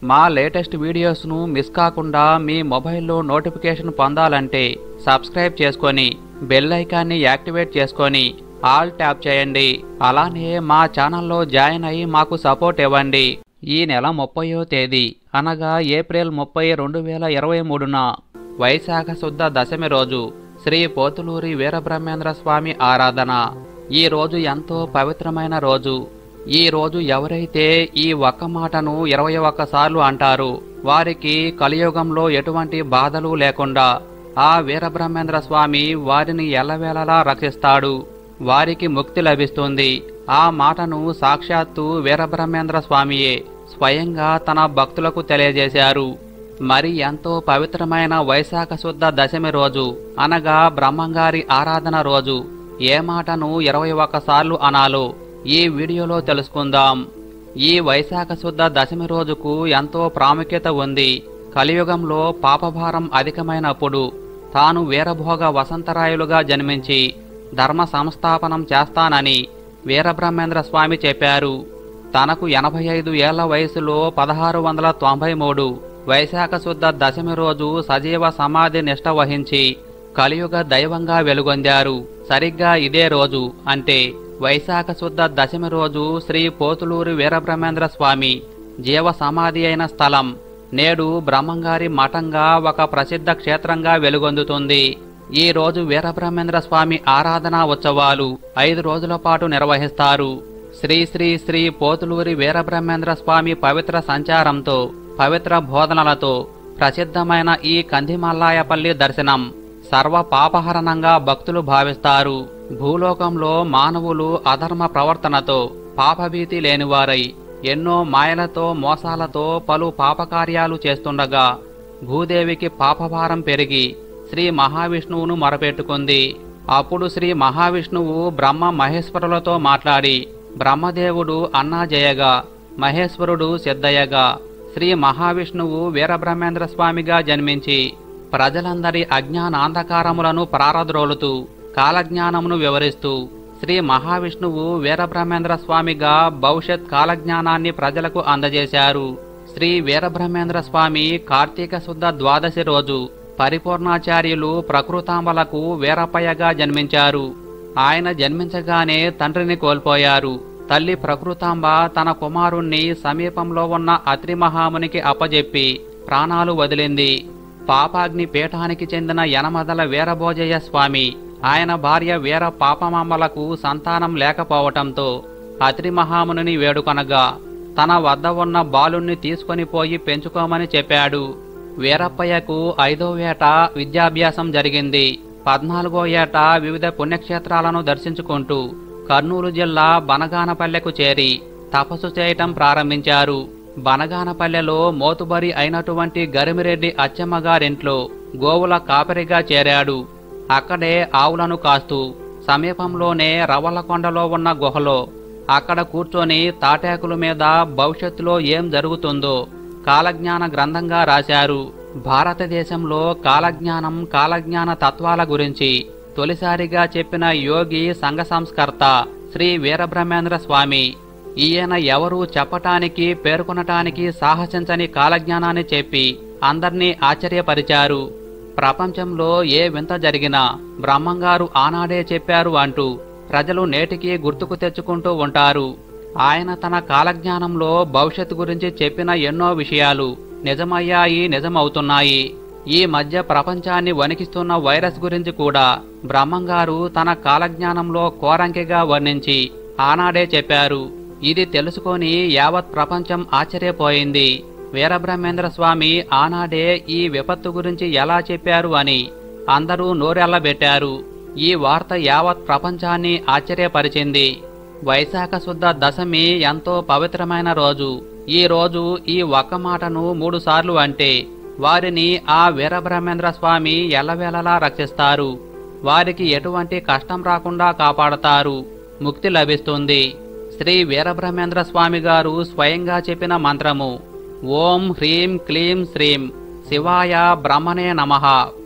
మా latest వీడియోస్ను miss కాకుండా మీ మొబైల్లో నోటిఫికేషన్ పొందాలంటే సబ్స్క్రైబ్ చేసుకొని బెల్ ఐకాన్ని యాక్టివేట్ చేసుకొని ఆల్ ట్యాప్ చేయండి అలానే మా ఛానల్లో జాయిన్ అయ్యి మాకు సపోర్ట్ ఇవ్వండి ఈ నెల ముప్పయో తేదీ అనగా ఏప్రిల్ ముప్పై రెండు వేల ఇరవై మూడున వైశాఖ శుద్ధ దశమి రోజు శ్రీ పోతులూరి వీరబ్రహ్మేంద్ర స్వామి ఆరాధన ఈ రోజు ఎంతో పవిత్రమైన రోజు ఈ రోజు ఎవరైతే ఈ ఒక్క మాటను ఇరవై ఒక్కసార్లు అంటారు వారికి కలియుగంలో ఎటువంటి బాధలు లేకుండా ఆ వీరబ్రహ్మేంద్ర స్వామి వారిని ఎల్లవేళలా రక్షిస్తాడు వారికి ముక్తి లభిస్తుంది ఆ మాటను సాక్షాత్తు వీరబ్రహ్మేంద్ర స్వామియే స్వయంగా తన భక్తులకు తెలియజేశారు మరి ఎంతో పవిత్రమైన వైశాఖ శుద్ధ దశమి రోజు అనగా బ్రహ్మంగారి ఆరాధన రోజు ఏ మాటను ఇరవై ఒక్కసార్లు అనాలో ఈ వీడియోలో తెలుసుకుందాం ఈ వైశాఖ శుద్ధ దశమి రోజుకు ఎంతో ప్రాముఖ్యత ఉంది కలియుగంలో పాపభారం అధికమైనప్పుడు తాను వీరభోగ వసంతరాయులుగా జన్మించి ధర్మ సంస్థాపనం చేస్తానని వీరబ్రహ్మేంద్ర స్వామి చెప్పారు తనకు ఎనభై ఐదు ఏళ్ల వయసులో పదహారు వందల తొంభై మూడు వైశాఖ శుద్ధ దశమి రోజు సజీవ సమాధి నిష్ట వహించి కలియుగ దైవంగా వెలుగొందారు సరిగ్గా ఇదే రోజు అంటే వైశాఖ శుద్ధ దశమి రోజు శ్రీ పోతులూరి వీరబ్రహ్మేంద్ర స్వామి జీవ సమాధి అయిన స్థలం నేడు బ్రహ్మంగారి మఠంగా ఒక ప్రసిద్ధ క్షేత్రంగా వెలుగొందుతుంది ఈ రోజు వీరబ్రహ్మేంద్ర స్వామి ఆరాధనా ఉత్సవాలు ఐదు రోజుల పాటు నిర్వహిస్తారు శ్రీ శ్రీ శ్రీ పోతులూరి వీరబ్రహ్మేంద్ర స్వామి పవిత్ర సంచారంతో పవిత్ర బోధనలతో ప్రసిద్ధమైన ఈ కందిమల్లాయపల్లి దర్శనం సర్వ పాపహరణంగా భక్తులు భావిస్తారు భూలోకంలో మానవులు అధర్మ ప్రవర్తనతో పాపభీతి లేనివారై ఎన్నో మాయలతో మోసాలతో పలు పాపకార్యాలు చేస్తుండగా భూదేవికి పాపభారం పెరిగి శ్రీ మహావిష్ణువును మొరపెట్టుకుంది అప్పుడు శ్రీ మహావిష్ణువు బ్రహ్మ మహేశ్వరులతో మాట్లాడి బ్రహ్మదేవుడు అన్నాజయగా మహేశ్వరుడు సిద్ధయ్యగా శ్రీ మహావిష్ణువు వీరబ్రహ్మేంద్ర స్వామిగా జన్మించి ప్రజలందరి అజ్ఞానాంధకారములను ప్రారద్రోలుతూ కాలజ్ఞానమును వివరిస్తూ శ్రీ మహావిష్ణువు వీరబ్రహ్మేంద్ర స్వామిగా భవిష్యత్ కాలజ్ఞానాన్ని ప్రజలకు అందజేశారు శ్రీ వీరబ్రహ్మేంద్ర స్వామి కార్తీక శుద్ధ ద్వాదశి రోజు పరిపూర్ణాచార్యులు ప్రకృతాంబలకు వీరప్పయ్యగా జన్మించారు ఆయన జన్మించగానే తండ్రిని కోల్పోయారు తల్లి ప్రకృతాంబ తన కుమారుణ్ణి సమీపంలో ఉన్న అత్రి మహామునికి అప్పజెప్పి ప్రాణాలు వదిలింది పాపాగ్ని పీఠానికి చెందిన యనమదల వీరభోజయ్య స్వామి ఆయన భార్య వీర పాపమామలకు సంతానం లేకపోవటంతో అత్రి మహామునిని వేడుకొనగా తన వద్ద ఉన్న బాలుణ్ణి తీసుకొని పోయి పెంచుకోమని చెప్పాడు వీరప్పయ్యకు ఐదో ఏట విద్యాభ్యాసం జరిగింది పద్నాలుగో ఏట వివిధ పుణ్యక్షేత్రాలను దర్శించుకుంటూ కర్నూలు జిల్లా బనగానపల్లెకు చేరి తపస్సు చేయటం ప్రారంభించారు బనగానపల్లెలో మోతుబరి అయినటువంటి గరిమిరెడ్డి అచ్చమ్మగారింట్లో గోవుల కాపరిగా చేరాడు అక్కడే ఆవులను కాస్తూ సమీపంలోనే రవలకొండలో ఉన్న గుహలో అక్కడ కూర్చొని తాటాకుల మీద భవిష్యత్తులో ఏం జరుగుతుందో కాలజ్ఞాన గ్రంథంగా రాశారు భారతదేశంలో కాలజ్ఞానం కాలజ్ఞాన తత్వాల గురించి తొలిసారిగా చెప్పిన యోగి సంఘ సంస్కర్త శ్రీ వీరబ్రహ్మేంద్ర స్వామి ఈయన ఎవరు చెప్పటానికి పేర్కొనటానికి సాహసించని కాలజ్ఞానాన్ని చెప్పి అందర్నీ ఆశ్చర్యపరిచారు ప్రపంచంలో ఏ వింత జరిగినా బ్రహ్మంగారు ఆనాడే చెప్పారు అంటూ ప్రజలు నేటికి గుర్తుకు తెచ్చుకుంటూ ఉంటారు ఆయన తన కాలజ్ఞానంలో భవిష్యత్తు గురించి చెప్పిన ఎన్నో విషయాలు నిజమయ్యాయి నిజమవుతున్నాయి ఈ మధ్య ప్రపంచాన్ని వణికిస్తున్న వైరస్ గురించి కూడా బ్రహ్మంగారు తన కాలజ్ఞానంలో కోరంకిగా వర్ణించి ఆనాడే చెప్పారు ఇది తెలుసుకొని యావత్ ప్రపంచం ఆశ్చర్యపోయింది వీరబ్రహ్మేంద్ర స్వామి ఆనాడే ఈ విపత్తు గురించి ఎలా చెప్పారు అని అందరూ నోరెళ్లబెట్టారు ఈ వార్త యావత్ ప్రపంచాన్ని ఆశ్చర్యపరిచింది వైశాఖ శుద్ధ దశమి ఎంతో పవిత్రమైన రోజు ఈ రోజు ఈ ఒక్క మాటను మూడుసార్లు అంటే వారిని ఆ వీరబ్రహ్మేంద్ర స్వామి ఎల్లవేళలా రక్షిస్తారు వారికి ఎటువంటి కష్టం రాకుండా కాపాడతారు ముక్తి లభిస్తుంది శ్రీ వీరబ్రహ్మేంద్ర స్వామి గారు స్వయంగా చెప్పిన మంత్రము ఓం హ్రీం క్లీం శ్రీం శివాయ బ్రహ్మణే నమః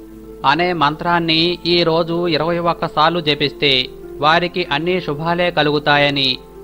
అనే మంత్రాన్ని ఈ రోజు ఇరవై ఒక్కసార్లు జపిస్తే వారికి అన్ని శుభాలే కలుగుతాయని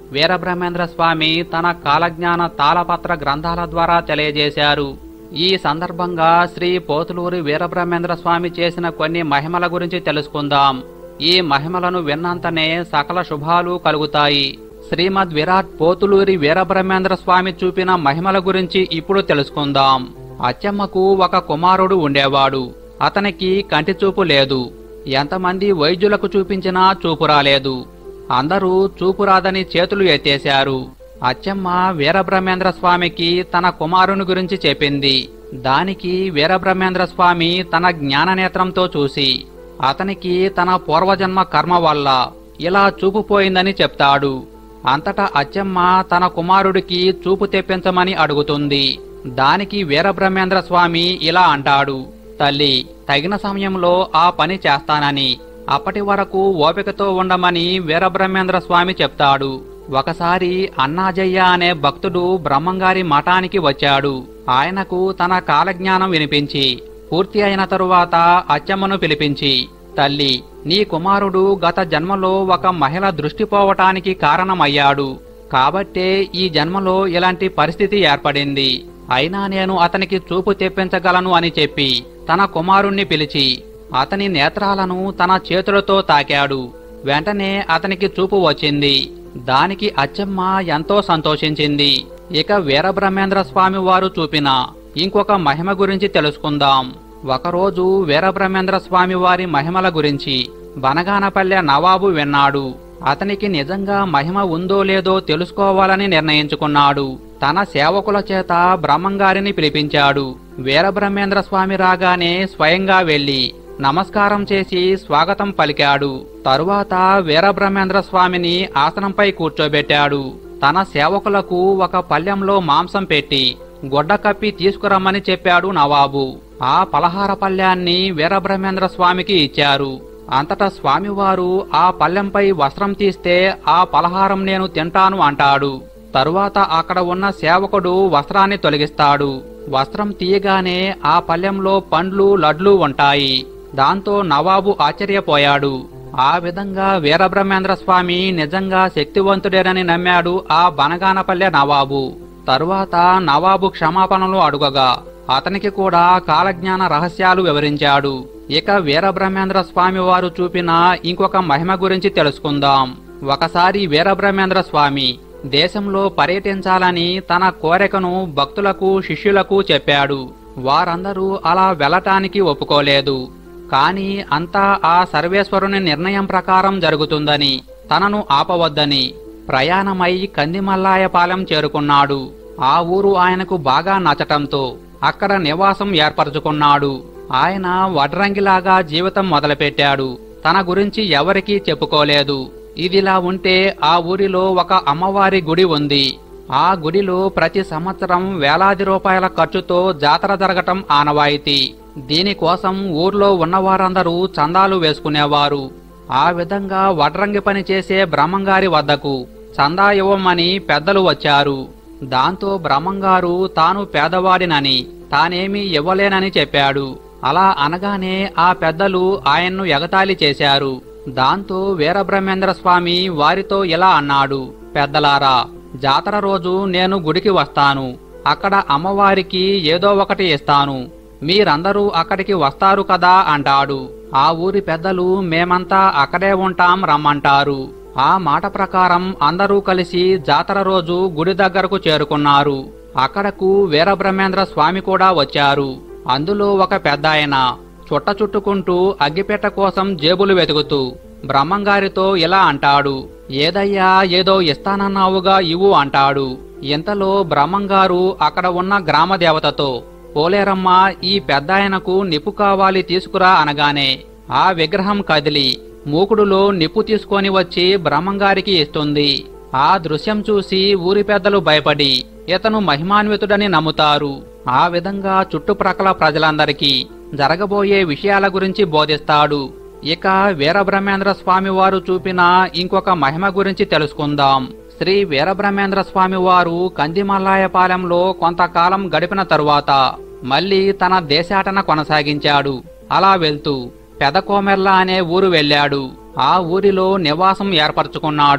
వీరబ్రహ్మేంద్ర స్వామి తన కాలజ్ఞాన తాళపత్ర గ్రంథాల ద్వారా తెలియజేశారు ఈ సందర్భంగా శ్రీ పోతులూరి వీరబ్రహ్మేంద్ర స్వామి చేసిన కొన్ని మహిమల గురించి తెలుసుకుందాం ఈ మహిమలను విన్నంతనే సకల శుభాలు కలుగుతాయి శ్రీమద్ విరాట్ పోతులూరి వీరబ్రహ్మేంద్ర స్వామి చూపిన మహిమల గురించి ఇప్పుడు తెలుసుకుందాం అచ్చమ్మకు ఒక కుమారుడు ఉండేవాడు అతనికి కంటి చూపు లేదు ఎంతమంది వైద్యులకు చూపించినా చూపు రాలేదు అందరూ చూపు రాదని చేతులు ఎత్తేశారు అచ్చమ్మ వీరబ్రహ్మేంద్ర స్వామికి తన కుమారుని గురించి చెప్పింది దానికి వీరబ్రహ్మేంద్ర స్వామి తన జ్ఞాననేత్రంతో చూసి అతనికి తన పూర్వజన్మ కర్మ వల్ల ఇలా చూపు పోయిందని చెప్తాడు అంతటా అచ్చమ్మ తన కుమారుడికి చూపు తెప్పించమని అడుగుతుంది దానికి వీరబ్రహ్మేంద్ర స్వామి ఇలా అంటాడు తల్లి తగిన సమయంలో ఆ పని చేస్తానని అప్పటి వరకు ఓపికతో ఉండమని వీరబ్రహ్మేంద్ర స్వామి చెప్తాడు ఒకసారి అన్నాజయ్య అనే భక్తుడు బ్రహ్మంగారి మఠానికి వచ్చాడు ఆయనకు తన కాలజ్ఞానం వినిపించి పూర్తి అయిన తరువాత అచ్చమ్మను పిలిపించి తల్లి నీ కుమారుడు గత జన్మలో ఒక మహిళ దృష్టి పోవటానికి కారణమయ్యాడు కాబట్టే ఈ జన్మలో ఇలాంటి పరిస్థితి ఏర్పడింది అయినా నేను అతనికి చూపు తెప్పించగలను అని చెప్పి తన కుమారుణ్ణి పిలిచి అతని నేత్రాలను తన చేతులతో తాకాడు వెంటనే అతనికి చూపు వచ్చింది దానికి అచ్చమ్మ ఎంతో సంతోషించింది ఇక వీరబ్రహ్మేంద్ర స్వామి వారు చూపిన ఇంకొక మహిమ గురించి తెలుసుకుందాం ఒకరోజు వీరబ్రహ్మేంద్ర స్వామి వారి మహిమల గురించి బనగానపల్లె నవాబు విన్నాడు అతనికి నిజంగా మహిమ ఉందో లేదో తెలుసుకోవాలని నిర్ణయించుకున్నాడు తన సేవకుల చేత బ్రహ్మంగారిని పిలిపించాడు వీరబ్రహ్మేంద్ర స్వామి రాగానే స్వయంగా వెళ్లి నమస్కారం చేసి స్వాగతం పలికాడు తరువాత వీరబ్రహ్మేంద్ర స్వామిని ఆసనంపై కూర్చోబెట్టాడు తన సేవకులకు ఒక పల్లెంలో మాంసం పెట్టి గుడ్డ కప్పి తీసుకురమ్మని చెప్పాడు నవాబు ఆ పలహార పళ్ళ్యాన్ని వీరబ్రహ్మేంద్ర స్వామికి ఇచ్చారు అంతటా స్వామివారు ఆ పల్లెంపై వస్త్రం తీస్తే ఆ పలహారం నేను తింటాను అంటాడు తరువాత అక్కడ ఉన్న సేవకుడు వస్త్రాన్ని తొలగిస్తాడు వస్త్రం తీయగానే ఆ పల్లెంలో పండ్లు లడ్లు ఉంటాయి దాంతో నవాబు ఆశ్చర్యపోయాడు ఆ విధంగా వీరబ్రహ్మేంద్ర స్వామి నిజంగా శక్తివంతుడేనని నమ్మాడు ఆ బనగానపల్లె నవాబు తరువాత నవాబు క్షమాపణలు అడుగగా అతనికి కూడా కాలజ్ఞాన రహస్యాలు వివరించాడు ఇక వీరబ్రహ్మేంద్ర స్వామి వారు చూపిన ఇంకొక మహిమ గురించి తెలుసుకుందాం ఒకసారి వీరబ్రహ్మేంద్ర స్వామి దేశంలో పర్యటించాలని తన కోరికను భక్తులకు శిష్యులకు చెప్పాడు వారందరూ అలా వెళ్ళటానికి ఒప్పుకోలేదు కాని అంతా ఆ సర్వేశ్వరుని నిర్ణయం ప్రకారం జరుగుతుందని తనను ఆపవద్దని ప్రయాణమై కందిమల్లాయపాలెం చేరుకున్నాడు ఆ ఊరు ఆయనకు బాగా నచ్చటంతో అక్కడ నివాసం ఏర్పరచుకున్నాడు ఆయన వడ్రంగిలాగా జీవితం మొదలుపెట్టాడు తన గురించి ఎవరికీ చెప్పుకోలేదు ఇదిలా ఉంటే ఆ ఊరిలో ఒక అమ్మవారి గుడి ఉంది ఆ గుడిలో ప్రతి సంవత్సరం వేలాది రూపాయల ఖర్చుతో జాతర జరగటం ఆనవాయితీ దీనికోసం ఊర్లో ఉన్నవారందరూ చందాలు వేసుకునేవారు ఆ విధంగా వడ్రంగి పని చేసే బ్రహ్మంగారి వద్దకు చందా ఇవ్వమని పెద్దలు వచ్చారు దాంతో బ్రహ్మంగారు తాను పేదవాడినని తానేమీ ఇవ్వలేనని చెప్పాడు అలా అనగానే ఆ పెద్దలు ఆయన్ను ఎగతాళి చేశారు దాంతో వీరబ్రహ్మేంద్ర స్వామి వారితో ఇలా అన్నాడు పెద్దలారా జాతర రోజు నేను గుడికి వస్తాను అక్కడ అమ్మవారికి ఏదో ఒకటి ఇస్తాను మీరందరూ అక్కడికి వస్తారు కదా అంటాడు ఆ ఊరి పెద్దలు మేమంతా అక్కడే ఉంటాం రమ్మంటారు ఆ మాట ప్రకారం అందరూ కలిసి జాతర రోజు గుడి దగ్గరకు చేరుకున్నారు అక్కడకు వీరబ్రహ్మేంద్ర స్వామి కూడా వచ్చారు అందులో ఒక పెద్దాయన చుట్ట చుట్టుకుంటూ అగ్గిపెట్ట కోసం జేబులు వెతుకుతూ బ్రహ్మంగారితో ఇలా అంటాడు ఏదయ్యా ఏదో ఇస్తానన్నావుగా ఇవ్వు అంటాడు ఇంతలో బ్రహ్మంగారు అక్కడ ఉన్న గ్రామ దేవతతో పోలేరమ్మ ఈ పెద్దాయనకు నిప్పు కావాలి తీసుకురా అనగానే ఆ విగ్రహం కదిలి మూకుడులో నిప్పు తీసుకొని వచ్చి బ్రహ్మంగారికి ఇస్తుంది ఆ దృశ్యం చూసి ఊరి పెద్దలు భయపడి ఇతను మహిమాన్వితుడని నమ్ముతారు ఆ విధంగా చుట్టుప్రక్కల ప్రజలందరికీ జరగబోయే విషయాల గురించి బోధిస్తాడు ఇక వీరబ్రహ్మేంద్ర స్వామి వారు చూపిన ఇంకొక మహిమ గురించి తెలుసుకుందాం శ్రీ వీరబ్రహ్మేంద్ర స్వామి వారు కందిమల్లాయపాలెంలో కొంతకాలం గడిపిన తరువాత మళ్ళీ తన దేశాటన కొనసాగించాడు అలా వెళ్తూ పెదకోమెర్ల అనే ఊరు వెళ్ళాడు ఆ ఊరిలో నివాసం ఏర్పరచుకున్నాడు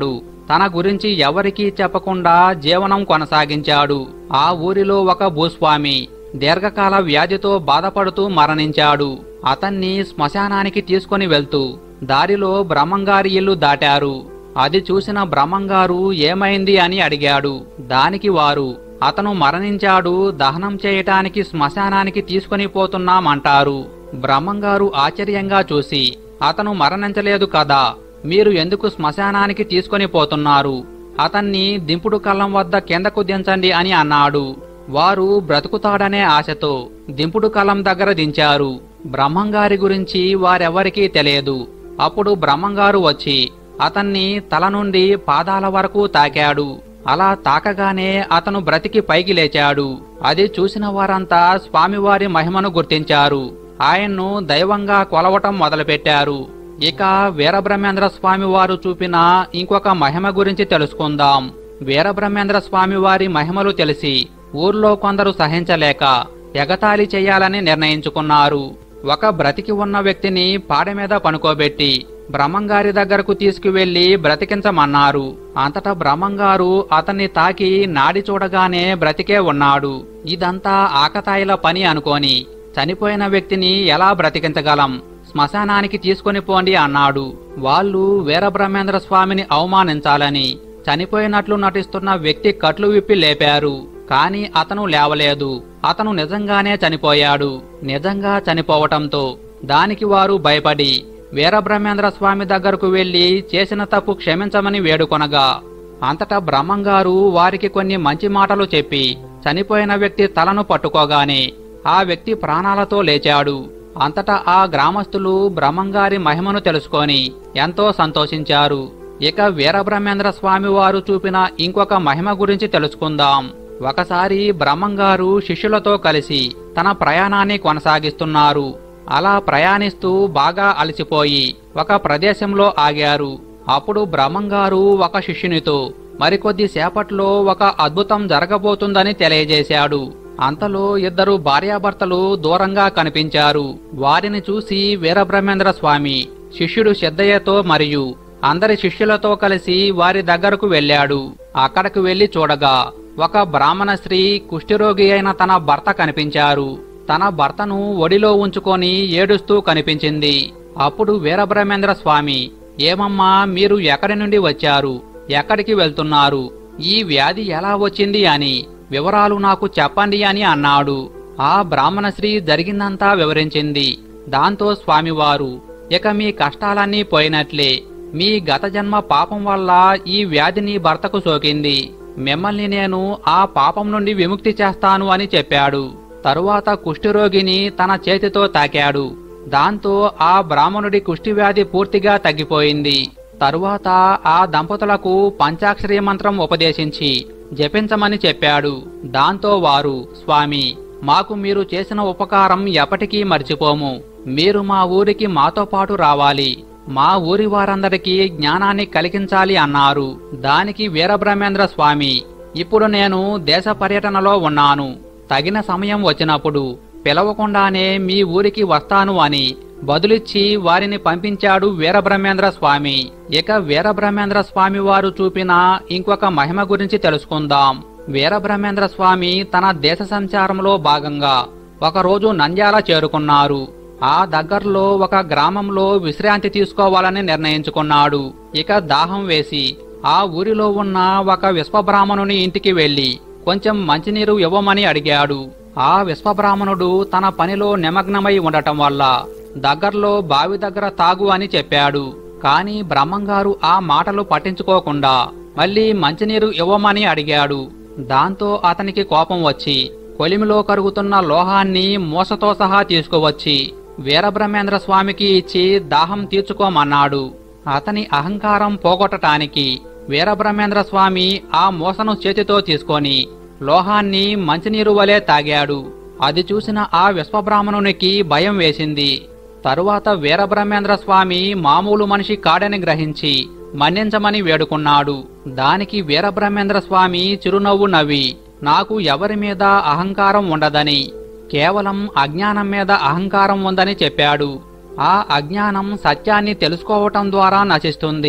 తన గురించి ఎవరికీ చెప్పకుండా జీవనం కొనసాగించాడు ఆ ఊరిలో ఒక భూస్వామి దీర్ఘకాల వ్యాధితో బాధపడుతూ మరణించాడు అతన్ని శ్మశానానికి తీసుకొని వెళ్తూ దారిలో బ్రహ్మంగారి ఇల్లు దాటారు అది చూసిన బ్రహ్మంగారు ఏమైంది అని అడిగాడు దానికి వారు అతను మరణించాడు దహనం చేయటానికి శ్మశానానికి తీసుకొని పోతున్నామంటారు బ్రహ్మంగారు ఆశ్చర్యంగా చూసి అతను మరణించలేదు కదా మీరు ఎందుకు శ్మశానానికి తీసుకొని పోతున్నారు అతన్ని దింపుడు కళ్ళం వద్ద కిందకు దించండి అని అన్నాడు వారు బ్రతుకుతాడనే ఆశతో దింపుడు కలం దగ్గర దించారు బ్రహ్మంగారి గురించి వారెవరికీ తెలియదు అప్పుడు బ్రహ్మంగారు వచ్చి అతన్ని తల నుండి పాదాల వరకు తాకాడు అలా తాకగానే అతను బ్రతికి పైకి లేచాడు అది చూసిన వారంతా స్వామివారి మహిమను గుర్తించారు ఆయన్ను దైవంగా కొలవటం మొదలుపెట్టారు ఇక వీరబ్రహ్మేంద్ర స్వామి వారు చూపిన ఇంకొక మహిమ గురించి తెలుసుకుందాం వీరబ్రహ్మేంద్ర స్వామి వారి మహిమలు తెలిసి ఊర్లో కొందరు సహించలేక ఎగతాళి చేయాలని నిర్ణయించుకున్నారు ఒక బ్రతికి ఉన్న వ్యక్తిని పాడ మీద పనుకోబెట్టి బ్రహ్మంగారి దగ్గరకు తీసుకువెళ్లి బ్రతికించమన్నారు అంతటా బ్రహ్మంగారు అతన్ని తాకి నాడి చూడగానే బ్రతికే ఉన్నాడు ఇదంతా ఆకతాయిల పని అనుకోని చనిపోయిన వ్యక్తిని ఎలా బ్రతికించగలం శ్మశానానికి తీసుకొని పోండి అన్నాడు వాళ్ళు వీరబ్రహ్మేంద్ర స్వామిని అవమానించాలని చనిపోయినట్లు నటిస్తున్న వ్యక్తి కట్లు విప్పి లేపారు కాని అతను లేవలేదు అతను నిజంగానే చనిపోయాడు నిజంగా చనిపోవటంతో దానికి వారు భయపడి వీరబ్రహ్మేంద్ర స్వామి దగ్గరకు వెళ్లి చేసిన తప్పు క్షమించమని వేడుకొనగా అంతటా బ్రహ్మంగారు వారికి కొన్ని మంచి మాటలు చెప్పి చనిపోయిన వ్యక్తి తలను పట్టుకోగానే ఆ వ్యక్తి ప్రాణాలతో లేచాడు అంతటా ఆ గ్రామస్తులు బ్రహ్మంగారి మహిమను తెలుసుకొని ఎంతో సంతోషించారు ఇక వీరబ్రహ్మేంద్ర స్వామి వారు చూపిన ఇంకొక మహిమ గురించి తెలుసుకుందాం ఒకసారి బ్రహ్మంగారు శిష్యులతో కలిసి తన ప్రయాణాన్ని కొనసాగిస్తున్నారు అలా ప్రయాణిస్తూ బాగా అలసిపోయి ఒక ప్రదేశంలో ఆగారు అప్పుడు బ్రహ్మంగారు ఒక శిష్యునితో మరికొద్ది సేపట్లో ఒక అద్భుతం జరగబోతుందని తెలియజేశాడు అంతలో ఇద్దరు భార్యాభర్తలు దూరంగా కనిపించారు వారిని చూసి వీరబ్రహ్మేంద్ర స్వామి శిష్యుడు సిద్ధయ్యతో మరియు అందరి శిష్యులతో కలిసి వారి దగ్గరకు వెళ్ళాడు అక్కడకు వెళ్లి చూడగా ఒక బ్రాహ్మణ స్త్రీ కుష్ఠిరోగి అయిన తన భర్త కనిపించారు తన భర్తను ఒడిలో ఉంచుకొని ఏడుస్తూ కనిపించింది అప్పుడు వీరబ్రహ్మేంద్ర స్వామి ఏమమ్మా మీరు ఎక్కడి నుండి వచ్చారు ఎక్కడికి వెళ్తున్నారు ఈ వ్యాధి ఎలా వచ్చింది అని వివరాలు నాకు చెప్పండి అని అన్నాడు ఆ బ్రాహ్మణ స్త్రీ జరిగిందంతా వివరించింది దాంతో స్వామివారు ఇక మీ కష్టాలన్నీ పోయినట్లే మీ గత జన్మ పాపం వల్ల ఈ వ్యాధి నీ భర్తకు సోకింది మిమ్మల్ని నేను ఆ పాపం నుండి విముక్తి చేస్తాను అని చెప్పాడు తరువాత కుష్ఠరోగిని తన చేతితో తాకాడు దాంతో ఆ బ్రాహ్మణుడి కుష్ఠివ్యాధి పూర్తిగా తగ్గిపోయింది తరువాత ఆ దంపతులకు పంచాక్షరి మంత్రం ఉపదేశించి జపించమని చెప్పాడు దాంతో వారు స్వామి మాకు మీరు చేసిన ఉపకారం ఎప్పటికీ మర్చిపోము మీరు మా ఊరికి మాతో పాటు రావాలి మా ఊరి వారందరికీ జ్ఞానాన్ని కలిగించాలి అన్నారు దానికి వీరబ్రహ్మేంద్ర స్వామి ఇప్పుడు నేను దేశ పర్యటనలో ఉన్నాను తగిన సమయం వచ్చినప్పుడు పిలవకుండానే మీ ఊరికి వస్తాను అని బదులిచ్చి వారిని పంపించాడు వీరబ్రహ్మేంద్ర స్వామి ఇక వీరబ్రహ్మేంద్ర స్వామి వారు చూపిన ఇంకొక మహిమ గురించి తెలుసుకుందాం వీరబ్రహ్మేంద్ర స్వామి తన దేశ సంచారంలో భాగంగా ఒకరోజు నంద్యాల చేరుకున్నారు ఆ దగ్గర్లో ఒక గ్రామంలో విశ్రాంతి తీసుకోవాలని నిర్ణయించుకున్నాడు ఇక దాహం వేసి ఆ ఊరిలో ఉన్న ఒక విశ్వబ్రాహ్మణుని ఇంటికి వెళ్లి కొంచెం మంచినీరు ఇవ్వమని అడిగాడు ఆ విశ్వబ్రాహ్మణుడు తన పనిలో నిమగ్నమై ఉండటం వల్ల దగ్గర్లో బావి దగ్గర తాగు అని చెప్పాడు కాని బ్రహ్మంగారు ఆ మాటలు పట్టించుకోకుండా మళ్ళీ మంచినీరు ఇవ్వమని అడిగాడు దాంతో అతనికి కోపం వచ్చి కొలిమిలో కరుగుతున్న లోహాన్ని మూసతో సహా తీసుకువచ్చి వీరబ్రహ్మేంద్ర స్వామికి ఇచ్చి దాహం తీర్చుకోమన్నాడు అతని అహంకారం పోగొట్టటానికి వీరబ్రహ్మేంద్ర స్వామి ఆ మూసను చేతితో తీసుకొని లోహాన్ని మంచినీరు వలె తాగాడు అది చూసిన ఆ విశ్వబ్రాహ్మణునికి భయం వేసింది తరువాత వీరబ్రహ్మేంద్ర స్వామి మామూలు మనిషి కాడని గ్రహించి మన్నించమని వేడుకున్నాడు దానికి వీరబ్రహ్మేంద్ర స్వామి చిరునవ్వు నవ్వి నాకు ఎవరి మీద అహంకారం ఉండదని కేవలం అజ్ఞానం మీద అహంకారం ఉందని చెప్పాడు ఆ అజ్ఞానం సత్యాన్ని తెలుసుకోవటం ద్వారా నశిస్తుంది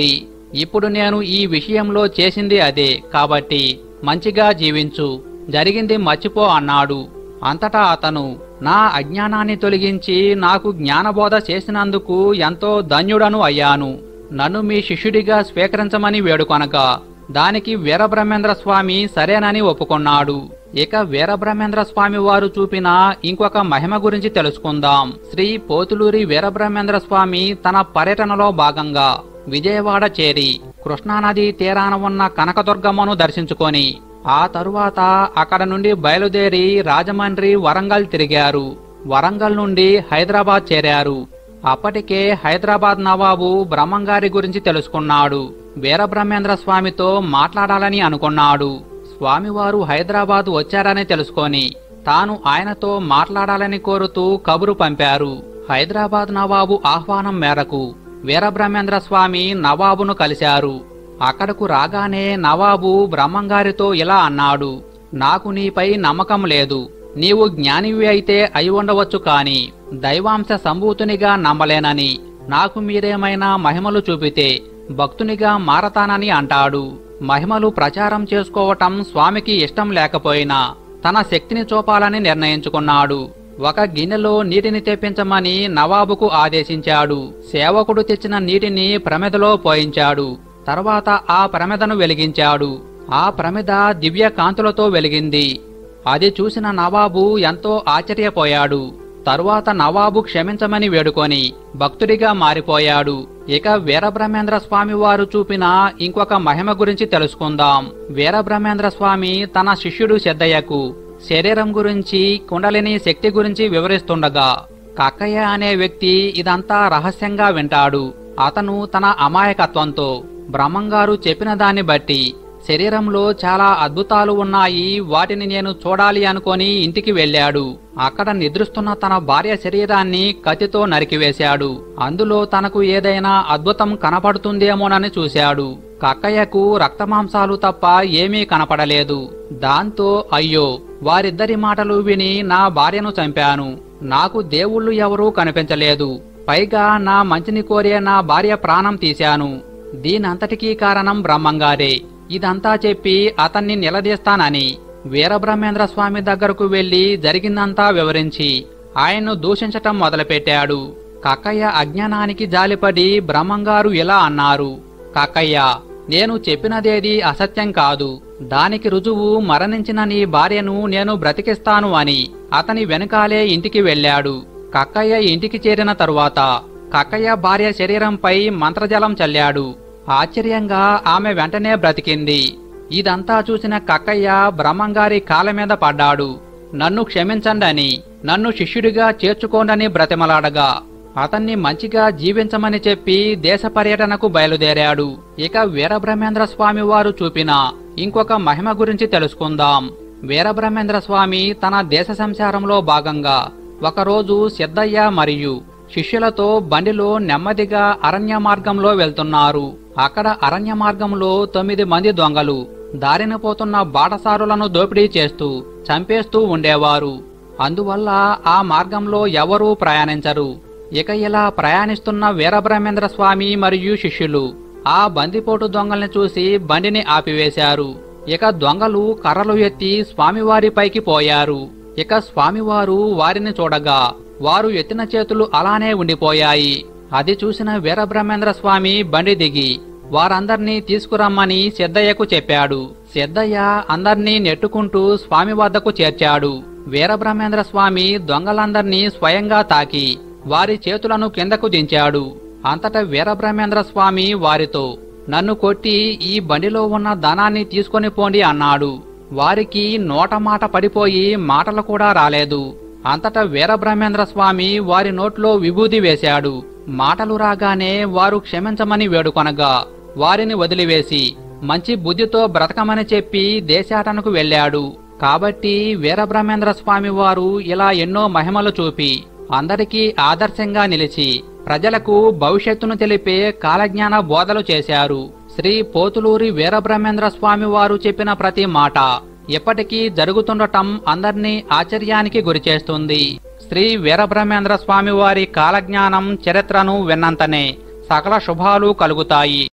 ఇప్పుడు నేను ఈ విషయంలో చేసింది అదే కాబట్టి మంచిగా జీవించు జరిగింది మర్చిపో అన్నాడు అంతటా అతను నా అజ్ఞానాన్ని తొలగించి నాకు జ్ఞానబోధ చేసినందుకు ఎంతో ధన్యుడను అయ్యాను నన్ను మీ శిష్యుడిగా స్వీకరించమని వేడుకొనగా దానికి వీరబ్రహ్మేంద్ర స్వామి సరేనని ఒప్పుకొన్నాడు ఇక వీరబ్రహ్మేంద్ర స్వామి వారు చూపిన ఇంకొక మహిమ గురించి తెలుసుకుందాం శ్రీ పోతులూరి వీరబ్రహ్మేంద్ర స్వామి తన పర్యటనలో భాగంగా విజయవాడ చేరి కృష్ణానది తీరాన ఉన్న కనకదుర్గమ్మను దర్శించుకొని ఆ తరువాత అక్కడ నుండి బయలుదేరి రాజమండ్రి వరంగల్ తిరిగారు వరంగల్ నుండి హైదరాబాద్ చేరారు అప్పటికే హైదరాబాద్ నవాబు బ్రహ్మంగారి గురించి తెలుసుకున్నాడు వీరబ్రహ్మేంద్ర స్వామితో మాట్లాడాలని అనుకున్నాడు స్వామివారు హైదరాబాద్ వచ్చారని తెలుసుకొని తాను ఆయనతో మాట్లాడాలని కోరుతూ కబురు పంపారు హైదరాబాద్ నవాబు ఆహ్వానం మేరకు వీరబ్రహ్మేంద్ర స్వామి నవాబును కలిశారు అక్కడకు రాగానే నవాబు బ్రహ్మంగారితో ఇలా అన్నాడు నాకు నీపై నమ్మకం లేదు నీవు జ్ఞానివి అయితే అయి ఉండవచ్చు కాని దైవాంశ సంభూతునిగా నమ్మలేనని నాకు మీరేమైనా మహిమలు చూపితే భక్తునిగా మారతానని అంటాడు మహిమలు ప్రచారం చేసుకోవటం స్వామికి ఇష్టం లేకపోయినా తన శక్తిని చూపాలని నిర్ణయించుకున్నాడు ఒక గిన్నెలో నీటిని తెప్పించమని నవాబుకు ఆదేశించాడు సేవకుడు తెచ్చిన నీటిని ప్రమిదలో పోయించాడు తర్వాత ఆ ప్రమిదను వెలిగించాడు ఆ ప్రమిద దివ్య కాంతులతో వెలిగింది అది చూసిన నవాబు ఎంతో ఆశ్చర్యపోయాడు తరువాత నవాబు క్షమించమని వేడుకొని భక్తుడిగా మారిపోయాడు ఇక వీరబ్రహ్మేంద్ర స్వామి వారు చూపిన ఇంకొక మహిమ గురించి తెలుసుకుందాం వీరబ్రహ్మేంద్ర స్వామి తన శిష్యుడు సిద్ధయ్యకు శరీరం గురించి కుండలిని శక్తి గురించి వివరిస్తుండగా కక్కయ్య అనే వ్యక్తి ఇదంతా రహస్యంగా వింటాడు అతను తన అమాయకత్వంతో బ్రహ్మంగారు చెప్పిన దాన్ని బట్టి శరీరంలో చాలా అద్భుతాలు ఉన్నాయి వాటిని నేను చూడాలి అనుకొని ఇంటికి వెళ్ళాడు అక్కడ నిద్రిస్తున్న తన భార్య శరీరాన్ని కత్తితో నరికివేశాడు అందులో తనకు ఏదైనా అద్భుతం కనపడుతుందేమోనని చూశాడు కక్కయ్యకు రక్తమాంసాలు తప్ప ఏమీ కనపడలేదు దాంతో అయ్యో వారిద్దరి మాటలు విని నా భార్యను చంపాను నాకు దేవుళ్ళు ఎవరూ కనిపించలేదు పైగా నా మంచిని కోరే నా భార్య ప్రాణం తీశాను దీనంతటికీ కారణం బ్రహ్మంగారే ఇదంతా చెప్పి అతన్ని నిలదీస్తానని వీరబ్రహ్మేంద్ర స్వామి దగ్గరకు వెళ్లి జరిగిందంతా వివరించి ఆయన్ను దూషించటం మొదలుపెట్టాడు కక్కయ్య అజ్ఞానానికి జాలిపడి బ్రహ్మంగారు ఇలా అన్నారు కక్కయ్య నేను చెప్పినదేది అసత్యం కాదు దానికి రుజువు మరణించిన నీ భార్యను నేను బ్రతికిస్తాను అని అతని వెనకాలే ఇంటికి వెళ్ళాడు కక్కయ్య ఇంటికి చేరిన తరువాత కక్కయ్య భార్య శరీరంపై మంత్రజలం చల్లాడు ఆశ్చర్యంగా ఆమె వెంటనే బ్రతికింది ఇదంతా చూసిన కక్కయ్య బ్రహ్మంగారి కాళ్ళ మీద పడ్డాడు నన్ను క్షమించండని నన్ను శిష్యుడిగా చేర్చుకోండని బ్రతిమలాడగా అతన్ని మంచిగా జీవించమని చెప్పి దేశ పర్యటనకు బయలుదేరాడు ఇక వీరబ్రహ్మేంద్ర స్వామి వారు చూపిన ఇంకొక మహిమ గురించి తెలుసుకుందాం వీరబ్రహ్మేంద్ర స్వామి తన దేశ సంచారంలో భాగంగా ఒకరోజు సిద్ధయ్య మరియు శిష్యులతో బండిలో నెమ్మదిగా అరణ్య మార్గంలో వెళ్తున్నారు అక్కడ అరణ్య మార్గంలో తొమ్మిది మంది దొంగలు దారిన పోతున్న బాటసారులను దోపిడీ చేస్తూ చంపేస్తూ ఉండేవారు అందువల్ల ఆ మార్గంలో ఎవరూ ప్రయాణించరు ఇక ఇలా ప్రయాణిస్తున్న వీరబ్రహ్మేంద్ర స్వామి మరియు శిష్యులు ఆ బందిపోటు దొంగల్ని చూసి బండిని ఆపివేశారు ఇక దొంగలు కర్రలు ఎత్తి స్వామివారిపైకి పోయారు ఇక స్వామివారు వారిని చూడగా వారు ఎత్తిన చేతులు అలానే ఉండిపోయాయి అది చూసిన వీరబ్రహ్మేంద్ర స్వామి బండి దిగి వారందర్నీ తీసుకురమ్మని సిద్ధయ్యకు చెప్పాడు సిద్ధయ్య అందర్నీ నెట్టుకుంటూ స్వామి వద్దకు చేర్చాడు వీరబ్రహ్మేంద్ర స్వామి దొంగలందర్నీ స్వయంగా తాకి వారి చేతులను కిందకు దించాడు అంతట వీరబ్రహ్మేంద్ర స్వామి వారితో నన్ను కొట్టి ఈ బండిలో ఉన్న ధనాన్ని తీసుకొని పోండి అన్నాడు వారికి నోట మాట పడిపోయి మాటలు కూడా రాలేదు అంతట వీరబ్రహ్మేంద్ర స్వామి వారి నోట్లో విభూది వేశాడు మాటలు రాగానే వారు క్షమించమని వేడుకొనగా వారిని వదిలివేసి మంచి బుద్ధితో బ్రతకమని చెప్పి దేశాటనకు వెళ్ళాడు కాబట్టి వీరబ్రహ్మేంద్ర స్వామి వారు ఇలా ఎన్నో మహిమలు చూపి అందరికీ ఆదర్శంగా నిలిచి ప్రజలకు భవిష్యత్తును తెలిపే కాలజ్ఞాన బోధలు చేశారు శ్రీ పోతులూరి వీరబ్రహ్మేంద్ర స్వామి వారు చెప్పిన ప్రతి మాట ఇప్పటికీ జరుగుతుండటం అందర్నీ ఆశ్చర్యానికి గురిచేస్తుంది శ్రీ వీరబ్రహ్మేంద్ర స్వామి వారి కాలజ్ఞానం చరిత్రను విన్నంతనే సకల శుభాలు కలుగుతాయి